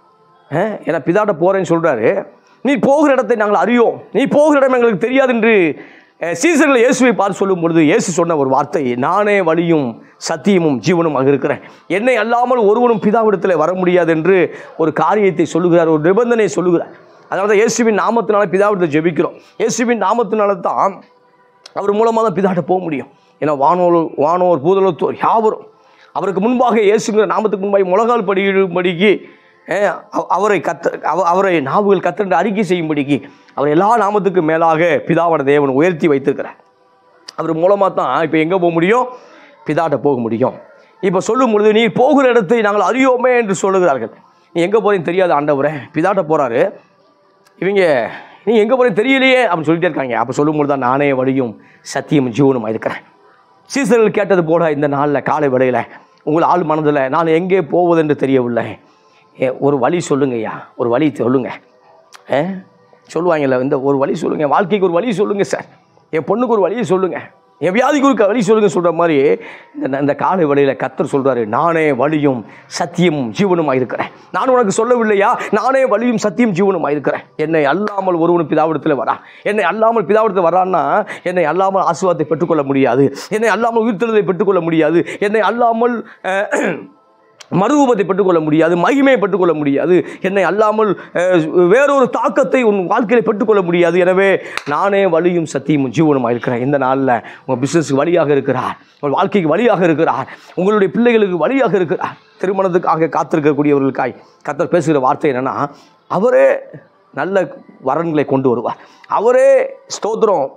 ஏ, ஏன்னா பிதாட்ட போகிறேன்னு சொல்கிறாரு நீ போகிற இடத்தை நாங்கள் அறியோம் நீ போகிற இடம் எங்களுக்கு தெரியாது என்று அஹ், சீசர்கள் இயேசுவை பார்த்து சொல்லும் பொழுது இயேசு சொன்ன ஒரு வார்த்தை நானே வழியும் சத்தியமும் ஜீவனுமாக இருக்கிறேன் என்னை அல்லாமல் ஒருவனும் பிதாவிடத்தில் வர முடியாது என்று ஒரு காரியத்தை சொல்லுகிறார் ஒரு நிபந்தனை சொல்லுகிறார் அதனால தான் இயேசுவின் நாமத்தினால பிதாவிடத்தை ஜெபிக்கிறோம் இயேசுவின் நாமத்தினால தான் அவர் மூலமாக தான் பிதாட்ட போக முடியும் ஏன்னா வானோர் வானோர் பூதலத்தோர் யாவரும் அவருக்கு முன்பாக இயேசுங்கிற நாமத்துக்கு முன்பாக முழங்கால் படிக்கும்படிக்கு அஹ், அவ- அவரை கத்த அவ- அவரை நாவுகள் கத்தென்று அறிக்கை செய்யும்படிக்கு அவர் எல்லா நாமத்துக்கு மேலாக பிதாவான தேவன் உயர்த்தி வைத்திருக்கிறார் அவர் மூலமாக தான் இப்போ எங்கே போக முடியும் பிதாட்ட போக முடியும் இப்போ சொல்லும் பொழுது நீ போகிற இடத்தை நாங்கள் அறியோமே என்று சொல்லுகிறார்கள் நீ எங்கே போறீங்க தெரியாது ஆண்டவரே பிதாட்ட போகிறாரு இவங்க நீ எங்கே போறீங்க தெரியலையே அப்படின்னு சொல்லிட்டே இருக்காங்க அப்போ சொல்லும்போது தான் நானே வழியும் சத்தியம் ஜீவனுமாக இருக்கிறேன் சீசர்கள் கேட்டது போல இந்த நாளில் காலை வேளையில் உங்கள் ஆள் மனதில் நான் எங்கே போவதென்று தெரியவில்லை ஏ, ஒரு வழி சொல்லுங்க ஐயா ஒரு வழி சொல்லுங்க ஏ சொல்லுவாங்கல்ல இந்த ஒரு வழி சொல்லுங்க வாழ்க்கைக்கு ஒரு வழி சொல்லுங்க சார் என் பொண்ணுக்கு ஒரு வழியை சொல்லுங்க என் வியாதிக்கு ஒரு வழி சொல்லுங்க சொல்ற மாதிரி இந்த இந்த காலை வழியில் கத்தர் சொல்றாரு நானே வழியும் சத்தியமும் ஜீவனுமாக இருக்கிறேன் நான் உனக்கு சொல்லவில்லையா நானே வழியும் சத்தியம் ஜீவனுமாக இருக்கிறேன் என்னை அல்லாமல் ஒருவனும் பிதாவிடத்தில் வரா என்னை அல்லாமல் பிதாவிடத்தில் வரான்னா என்னை அல்லாமல் ஆசீர்வாதத்தை பெற்றுக்கொள்ள முடியாது என்னை அல்லாமல் உயிர்த்தெழுதை பெற்றுக்கொள்ள முடியாது என்னை அல்லாமல் அஹ், மறுரூபத்தை பெற்றுக்கொள்ள முடியாது மகிமையை பெற்றுக்கொள்ள முடியாது என்னை அல்லாமல் அஹ், வேறொரு தாக்கத்தை உன் வாழ்க்கையில் பெற்றுக்கொள்ள முடியாது எனவே நானே வழியும் சத்தியமும் ஜீவனுமாக இருக்கிறேன் இந்த நாளில் உங்கள் பிஸ்னஸுக்கு வழியாக இருக்கிறார் உங்கள் வாழ்க்கைக்கு வழியாக இருக்கிறார் உங்களுடைய பிள்ளைகளுக்கு வழியாக இருக்கிறார் திருமணத்துக்காக காத்திருக்கக்கூடியவர்களுக்காய் கத்தர் பேசுகிற வார்த்தை என்னன்னா அவரே நல்ல வரன்களை கொண்டு வருவார் அவரே ஸ்தோத்திரம்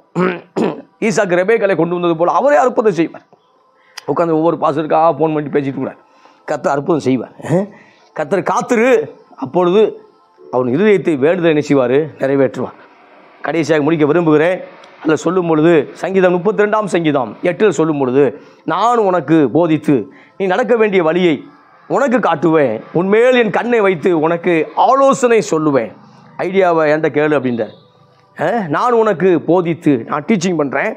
ஈசாக்கு ரெபேக்களை கொண்டு வந்தது போல் அவரே அற்புதம் செய்வார் உட்காந்து ஒவ்வொரு பாசருக்காக ஃபோன் பண்ணி பேசிட்டு கூட கத்தர் அற்புதம் செய்வார் அஹ். கத்தர் காத்துரு அப்பொழுது அவன் இருதயத்தை வேண்டுதல் என்ன செய்வார் நிறைவேற்றுவார் கடைசியாக முடிக்க விரும்புகிறேன் அதில் சொல்லும் பொழுது சங்கீதம் முப்பத்தி ரெண்டாம் சங்கீதம் எட்டில் சொல்லும் பொழுது நான் உனக்கு போதித்து நீ நடக்க வேண்டிய வழியை உனக்கு காட்டுவேன் உன்மேல் என் கண்ணை வைத்து உனக்கு ஆலோசனை சொல்லுவேன் ஐடியாவை என்கிட்ட கேளு அப்படின்றார் அஹ், நான் உனக்கு போதித்து நான் டீச்சிங் பண்ணுறேன்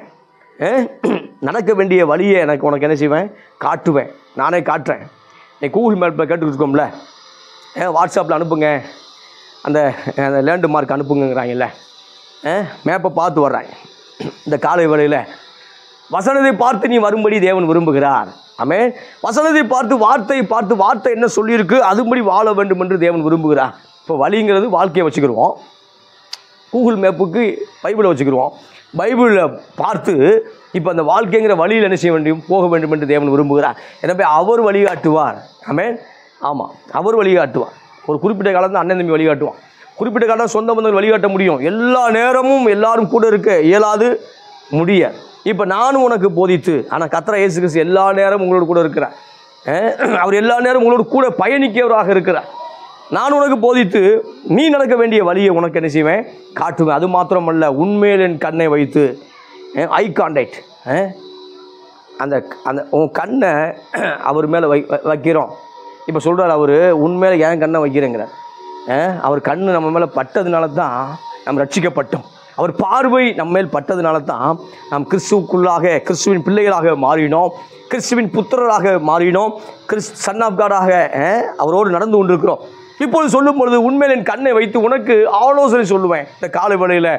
நடக்க வேண்டிய வழியை எனக்கு உனக்கு என்ன செய்வேன் காட்டுவேன் நானே காட்டுறேன் நீ கூகுள் மேப்பில் கேட்டுக்கிட்டு இருக்கோம்ல ஏன் வாட்ஸ்அப்பில் அனுப்புங்க அந்த அந்த லேண்டு மார்க் அனுப்புங்கங்கிறாங்கல்ல மேப்பை பார்த்து வர்றாங்க இந்த காலை வேளையில் வசனத்தை பார்த்து நீ வரும்படி தேவன் விரும்புகிறார் ஆமே வசனத்தை பார்த்து வார்த்தையை பார்த்து வார்த்தை என்ன சொல்லியிருக்கு அதுபடி வாழ வேண்டும் என்று தேவன் விரும்புகிறார் இப்போ வழிங்கிறது வாழ்க்கையை வச்சுக்கிடுவோம் கூகுள் மேப்புக்கு பைபிளை வச்சுக்கிடுவோம் பைபிளில் பார்த்து இப்போ அந்த வாழ்க்கைங்கிற வழியில் என்ன செய்ய வேண்டும் போக வேண்டும் என்று தேவன் விரும்புகிறார் எனவே அவர் வழிகாட்டுவார் ஆமென் ஆமாம் அவர் வழிகாட்டுவார் ஒரு குறிப்பிட்ட காலம் தான் அண்ணன் தம்பி வழிகாட்டுவான் குறிப்பிட்ட காலம் சொந்த பந்தங்கள் வழிகாட்ட முடியும் எல்லா நேரமும் எல்லாரும் கூட இருக்க இயலாது முடியாது இப்போ நானும் உனக்கு போதித்து ஆனால் கத்திர இயேசு கிறிஸ்து எல்லா நேரமும் உங்களோட கூட இருக்கிறார் அஹ் அவர் எல்லா நேரமும் உங்களோட கூட பயணிக்கிறவராக இருக்கிறார் நான் உனக்கு போதித்து நீ நடக்க வேண்டிய வழியை உனக்கு என்ன செய்வேன் காட்டுவேன் அது மாத்திரமல்ல உண்மையில் என் கண்ணை வைத்து ஐ கான்டாக்ட் அந்த அந்த உன் கண்ணை அவர் மேலே வை வை- வைக்கிறோம் இப்போ சொல்கிறார் அவர் உண்மையில ஏன் கண்ணை வைக்கிறேங்கிறார் அஹ், அவர் கண்ணு நம்ம மேலே பட்டதுனால தான் நம்ம ரட்சிக்கப்பட்டோம் அவர் பார்வை நம்ம மேல் பட்டதுனால தான் நாம் கிறிஸ்துவுக்குள்ளாக கிறிஸ்துவின் பிள்ளைகளாக மாறினோம் கிறிஸ்துவின் புத்திரராக மாறினோம் கிறிஸ் சன் ஆஃப் காடாக அஹ், அவரோடு நடந்து கொண்டிருக்கிறோம் இப்பொழுது சொல்லும் பொழுது உண்மையில் என் கண்ணை வைத்து உனக்கு ஆலோசனை சொல்லுவேன் இந்த காலை வேளையில்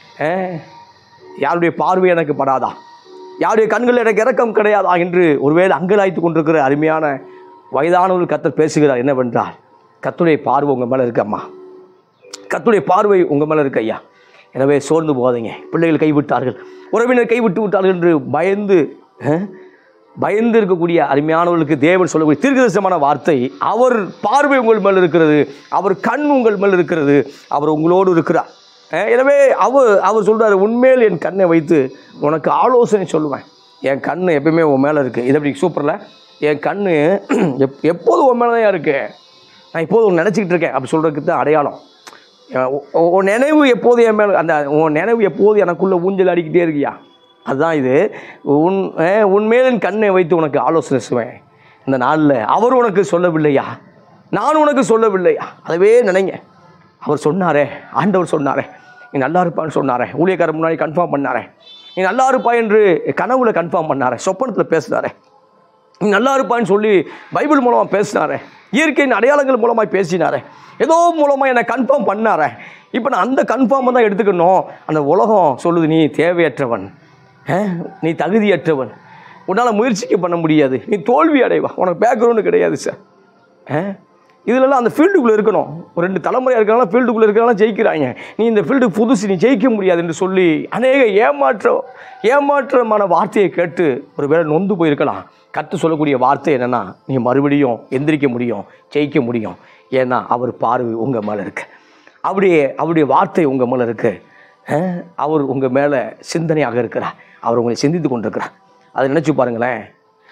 யாருடைய பார்வை எனக்கு படாதா யாருடைய கண்கள் எனக்கு இறக்கம் கிடையாதா என்று ஒருவேளை அங்கலாய்த்து கொண்டிருக்கிற அருமையான வயதானவர்கள் கத்தர் பேசுகிறார் என்னவென்றால் கத்துடைய பார்வை உங்கள் மேலே இருக்கு அம்மா கத்துடைய பார்வை உங்கள் மேலே இருக்கு ஐயா எனவே சோர்ந்து போகாதீங்க பிள்ளைகள் கைவிட்டார்கள் உறவினர் கைவிட்டு விட்டார்கள் என்று பயந்து அஹ், பயந்து இருக்கக்கூடிய அருமையானவர்களுக்கு தேவன் சொல்லக்கூடிய தீர்க்கதரிசனமான வார்த்தை அவர் பார்வை உங்கள் மேல் இருக்கிறது அவர் கண் உங்கள் மேல் இருக்கிறது அவர் உங்களோடு இருக்கிறார் அஹ், எனவே அவர் அவர் சொல்றாரு உண்மையில் என் கண்ணை வைத்து உனக்கு ஆலோசனை சொல்லுவேன் என் கண் எப்பயுமே உன் மேலே இருக்குது இது எப்படி சூப்பரில் என் கண் எப் எப்போதும் உன் மேலே தான் இருக்குது நான் இப்போது ஒன்று நினச்சிக்கிட்டு இருக்கேன் அப்படி சொல்கிறதுக்கு தான் அடையாளம் அஹ் உ- உன் நினைவு எப்போது என் மேலே அந்த உன் நினைவு எப்போது எனக்குள்ளே ஊஞ்சல் அடிக்கிட்டே இருக்கியா அதுதான் இது உன் அஹ் உன் மேலின் கண்ணை வைத்து உனக்கு ஆலோசனை செய்வேன் இந்த நாளில் அவர் உனக்கு சொல்லவில்லையா நான் உனக்கு சொல்லவில்லையா அதவே நினைங்க அவர் சொன்னாரே ஆண்டவர் சொன்னாரே நீ நல்லா இருப்பான்னு சொன்னாரே ஊழியக்காரர் முன்னாடி கன்ஃபார்ம் பண்ணாரே நீ நல்லா இருப்பா என்று கனவுல கன்ஃபார்ம் பண்ணாரே சொப்பனத்தில் பேசினாரே நீ நல்லா இருப்பான்னு சொல்லி பைபிள் மூலமாக பேசினாரே இயற்கையின் அடையாளங்கள் மூலமாக பேசினாரே ஏதோ மூலமாக என்னை கன்ஃபார்ம் பண்ணாரே இப்போ நான் அந்த கன்ஃபார்மை தான் எடுத்துக்கணும் அந்த உலகம் சொல்லுது நீ தேவையற்றவன் ஆ? நீ தகுதியற்றவன் உன்னால் முயற்சிக்க பண்ண முடியாது நீ தோல்வி அடைவா உனக்கு பேக்ரவுண்டு கிடையாது சார் ஆ? இதுலலாம் அந்த ஃபீல்டுக்குள்ளே இருக்கணும் ஒரு ரெண்டு தலைமுறையாக இருக்கிறனால ஃபீல்டுக்குள்ளே இருக்கிறனால ஜெயிக்கிறாங்க நீ இந்த ஃபீல்டுக்கு புதுசு நீ ஜெயிக்க முடியாது என்று சொல்லி அநேக ஏமாற்றம் ஏமாற்றமான வார்த்தையை கேட்டு ஒரு வேளை நொந்து போயிருக்கலாம் கற்று சொல்லக்கூடிய வார்த்தை என்னென்னா நீ மறுபடியும் எந்திரிக்க முடியும் ஜெயிக்க முடியும் ஏன்னா அவர் பார்வை உங்கள் மேலே இருக்கு அப்படியே அவருடைய வார்த்தை உங்கள் மேலே இருக்கு அஹ், அவர் உங்கள் மேலே சிந்தனையாக இருக்கிறார் அவர் உங்களை சிந்தித்து கொண்டிருக்கிறார் அதை நினச்சி பாருங்களேன்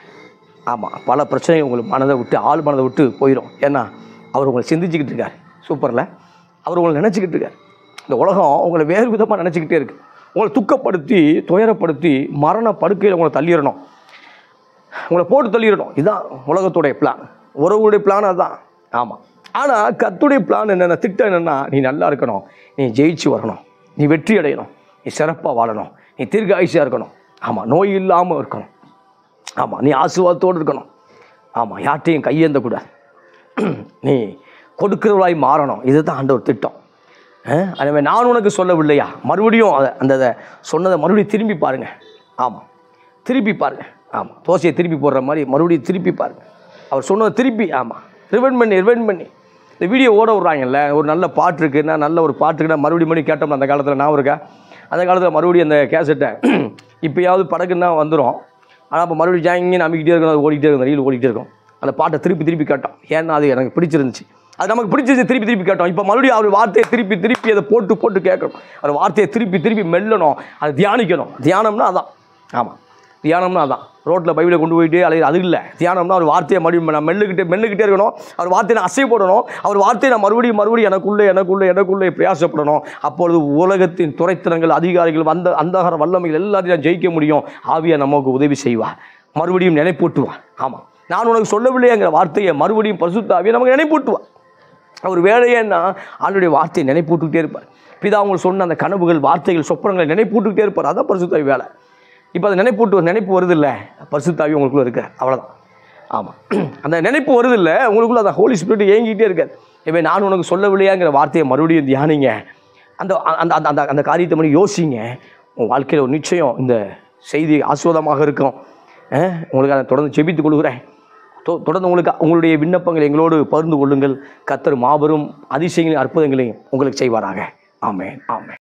ஆமாம் பல பிரச்சனைகள் உங்களுக்கு மனதை விட்டு ஆள் மனதை விட்டு போயிடும் ஏன்னா அவர் உங்களை சிந்திச்சுக்கிட்டு இருக்கார் சூப்பரில் அவர் உங்களை நினச்சிக்கிட்டு இருக்கார் இந்த உலகம் உங்களை வேறு விதமாக நினச்சிக்கிட்டே இருக்கு உங்களை துக்கப்படுத்தி துயரப்படுத்தி மரண படுக்கையில் உங்களை தள்ளிடணும் உங்களை போட்டு தள்ளிடணும் இதுதான் உலகத்துடைய பிளான் உறவுடைய பிளான் அதுதான் ஆமாம் ஆனால் கத்துடைய பிளான் என்னென்ன திட்டம் என்னென்னா நீ நல்லா இருக்கணும் நீ ஜெயிச்சு வரணும் நீ வெற்றி அடையணும் நீ சிறப்பாக வாழணும் நீ தீர்க்காயுஷியாக இருக்கணும் ஆமாம் நோய் இல்லாமல் இருக்கணும் ஆமாம் நீ ஆசீர்வாதத்தோடு இருக்கணும் ஆமாம் யார்ட்டையும் கையேந்தக்கூடாது நீ கொடுக்கிறவளாய் மாறணும் இதுதான் ஆண்டவர் திட்டம் அஹ், எனவே நான் உனக்கு சொல்லவில்லையா மறுபடியும் அதை அந்த அதை சொன்னதை மறுபடியும் திரும்பி பாருங்க ஆமாம் திருப்பி பாருங்க ஆமாம் தோசையை திருப்பி போடுற மாதிரி மறுபடியும் திருப்பி பாருங்க அவர் சொன்னதை திருப்பி ஆமாம் ரிவைண்ட் பண்ணி ரிவைண்ட் பண்ணி இந்த வீடியோ ஓட விட்றாங்கல்ல ஒரு நல்ல பாட்டு இருக்குன்னா நல்ல ஒரு பாட்டு இருக்குன்னா மறுபடியும் மறுபடியும் கேட்டோம்ல அந்த காலத்தில் நான் இருக்கா அந்த காலத்தில் மறுபடியும் அந்த கேசட்டை இப்போயாவது படக்குன்னா வந்துடும் ஆனால் அப்போ மறுபடியும் ஜாங்கி நம்பிக்கிட்டே இருக்கணும் அது ஓடிக்கிட்டே இருக்கும் ரீல் ஓடிக்கிட்டே இருக்கும் அந்த பாட்டை திருப்பி திருப்பி கேட்டோம் ஏன்னா அது எனக்கு பிடிச்சிருந்துச்சு அது நமக்கு பிடிச்சிருந்துச்சு திருப்பி திருப்பி கேட்டோம் இப்போ மறுபடியும் அவர் வார்த்தையை திருப்பி திருப்பி அதை போட்டு போட்டு கேட்கணும் அவர் வார்த்தையை திருப்பி திருப்பி மெல்லணும் அதை தியானிக்கணும் தியானம்னா அதான் ஆமாம் தியானம்னா அதான் ரோட்டில் பைபிளை கொண்டு போயிட்டு அல்லது அது இல்லை தியானம்னா அவர் வார்த்தையை மறுபடியும் நான் மெல்லுக்கிட்டே மெல்லுக்கிட்டே இருக்கணும் அவர் வார்த்தையை நான் அசைப்படணும் அவர் வார்த்தையை நான் மறுபடியும் மறுபடியும் எனக்குள்ளே எனக்குள்ளே எனக்குள்ளே பிரயாசப்படணும் அப்பொழுது உலகத்தின் துறைத்தனங்கள் அதிகாரிகள் வந்த அந்தகார வல்லமைகள் எல்லாத்தையும் நான் ஜெயிக்க முடியும் ஆவியா நமக்கு உதவி செய்வார் மறுபடியும் நினைப்பூட்டுவார் ஆமாம் நான் உனக்கு சொல்லவில்லையேங்கிற வார்த்தையை மறுபடியும் பரிசுத்த ஆவியை நமக்கு நினைப்பூட்டுவார் அவர் வேலையேன்னா ஆண்டுடைய வார்த்தையை நினைப்பூட்டுக்கிட்டே இருப்பார் பிதா அவங்க சொன்ன அந்த கனவுகள் வார்த்தைகள் சொப்பனங்களை நினைப்பூட்டுக்கிட்டே இருப்பார் அதான் பரிசுத்தாவி வேலை இப்போ அந்த நினைப்பூட்டு நினைப்பு வருது இல்லை பரிசுத்தாவி உங்களுக்குள்ள இருக்க அவ்வளோதான் ஆமாம் அந்த நினைப்பு வருது இல்லை உங்களுக்குள்ள அந்த ஹோலி ஸ்பிரிட் ஏங்கிட்டே இருக்காது இவை நான் உனக்கு சொல்லவில்லையாங்கிற வார்த்தையை மறுபடியும் தியானிங்க அந்த அந்த அந்த அந்த அந்த காரியத்தை மாதிரி யோசிங்க உங்கள் வாழ்க்கையில் ஒரு நிச்சயம் இந்த செய்தி ஆஸ்வாதமாக இருக்கும் அஹ், உங்களுக்கு அதை தொடர்ந்து செபித்துக் கொள்கிறேன் தொ- தொடர்ந்து உங்களுக்கு உங்களுடைய விண்ணப்பங்களை எங்களோடு பகிர்ந்து கொள்ளுங்கள் கத்தர் மாபெரும் அதிசயங்களையும் அற்புதங்களையும் உங்களுக்கு செய்வாராக ஆமென் ஆமென்